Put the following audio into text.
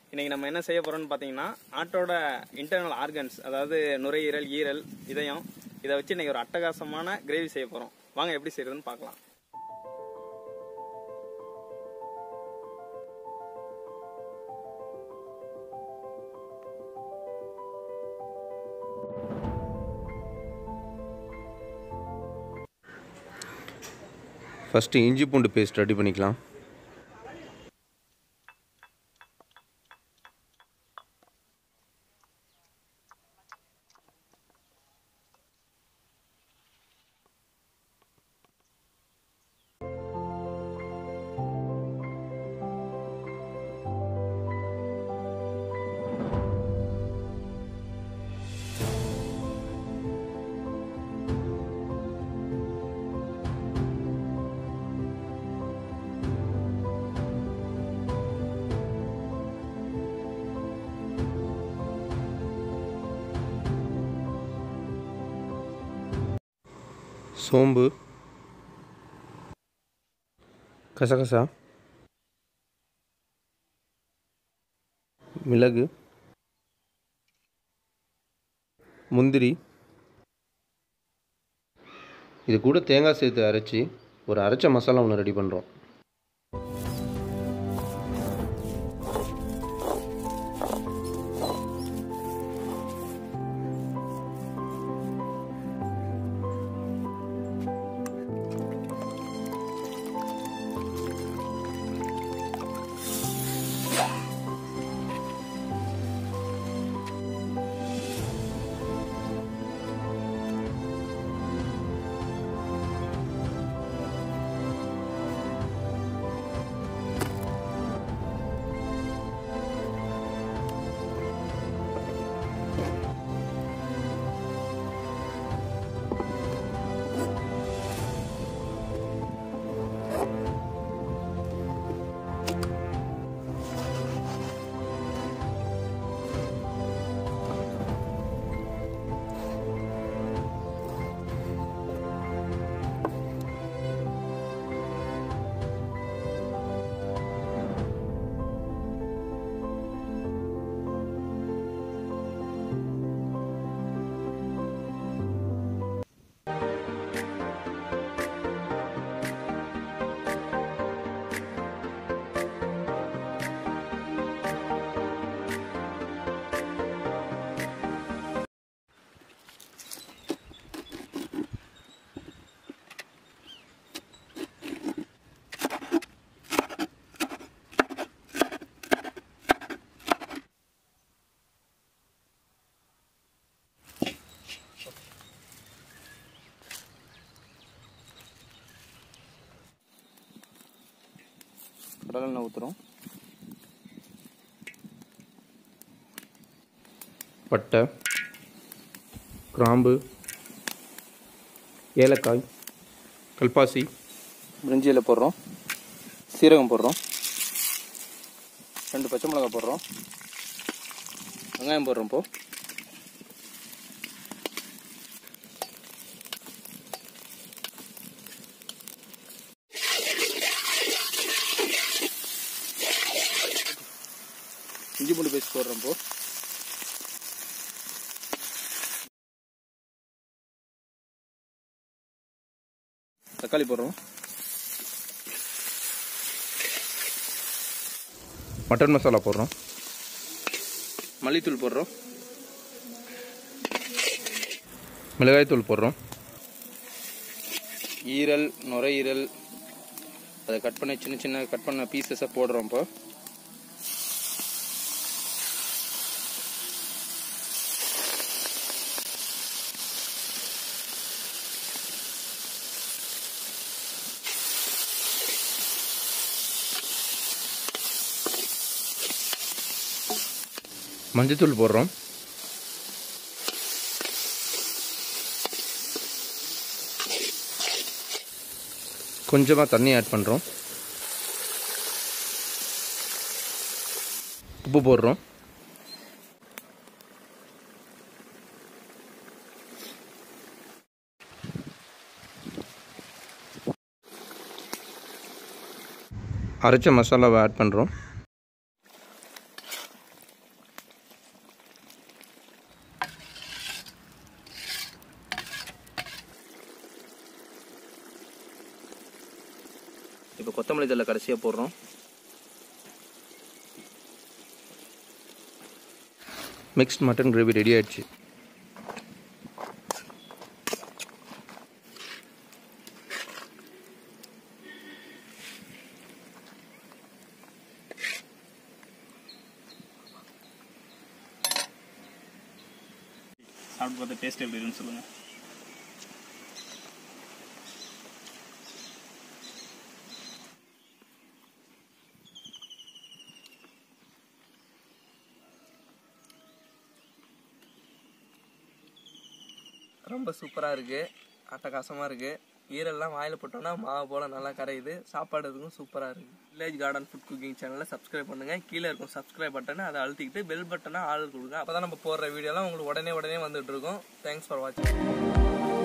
இன்னைக்கு நம்ம என்ன செய்ய போறோம்னு பார்த்தீங்கன்னா ஆட்டோட இன்டர்னல் ஆர்கன்ஸ் அதாவது நுரையீரல் ஈரல் இதயம் இதை வச்சு இன்னைக்கு ஒரு அட்டகாசமான கிரேவி செய்ய போறோம் வாங்க எப்படி செய்யறதுன்னு பார்க்கலாம் ஃபஸ்ட்டு இஞ்சி பூண்டு பேஸ்ட் ரெடி பண்ணிக்கலாம் சோம்பு கசகசா மிளகு முந்திரி இது கூட தேங்காய் சேர்த்து அரைச்சி ஒரு அரைச்ச மசாலா ஒன்று ரெடி பண்ணுறோம் கடலை எண்ணெய் ஊற்றுறோம் பட்டை கிராம்பு ஏலக்காய் கல்பாசி பிரிஞ்சியில் போடுறோம் சீரகம் போடுறோம் ரெண்டு பச்சை மிளகாய் போடுறோம் வெங்காயம் போடுறோம் இப்போ இஞ்சி பூண்டு பேஸ்ட் போடுறோம் இப்போ தக்காளி போடுறோம் மட்டன் மசாலா போடுறோம் மல்லித்தூள் போடுறோம் மிளகாய்த்தூள் போடுறோம் ஈரல் நுரையீரல் அதை கட் பண்ணி சின்ன சின்ன கட் பண்ண பீசஸை போடுறோம் இப்போ மஞ்சத்தூள் போடுறோம் கொஞ்சமாக தண்ணி ஆட் பண்ணுறோம் உப்பு போடுறோம் அரைச்ச மசாலாவை ஆட் பண்ணுறோம் இப்போ கொத்தமல்லி தழை கடைசியாக போடுறோம் மிக்ஸ்ட் மட்டன் கிரேவி ரெடி ஆயிடுச்சு சாப்பிட்டு பார்த்து டேஸ்ட் எப்படி இருக்குன்னு சொல்லுங்கள் ரொம்ப சூப்பராக இருக்குது அட்டகாசமாக இருக்குது ஈரெல்லாம் வாயில் போட்டோம்னா மாவு போல் நல்லா கரையுது சாப்பாடு இதுக்கும் சூப்பராக இருக்குது வில்லேஜ் கார்டன் ஃபுட் குக்கிங் சேனலை சப்ஸ்கிரைப் பண்ணுங்கள் கீழே இருக்கும் சப்ஸ்கிரைப் பட்டனை அதை அழுத்திக்கிட்டு பெல் பட்டனை ஆள் கொடுங்க அப்போ தான் நம்ம போடுற வீடியோலாம் உங்களுக்கு உடனே உடனே வந்துட்டு இருக்கும் தேங்க்ஸ் ஃபார் வாட்சிங்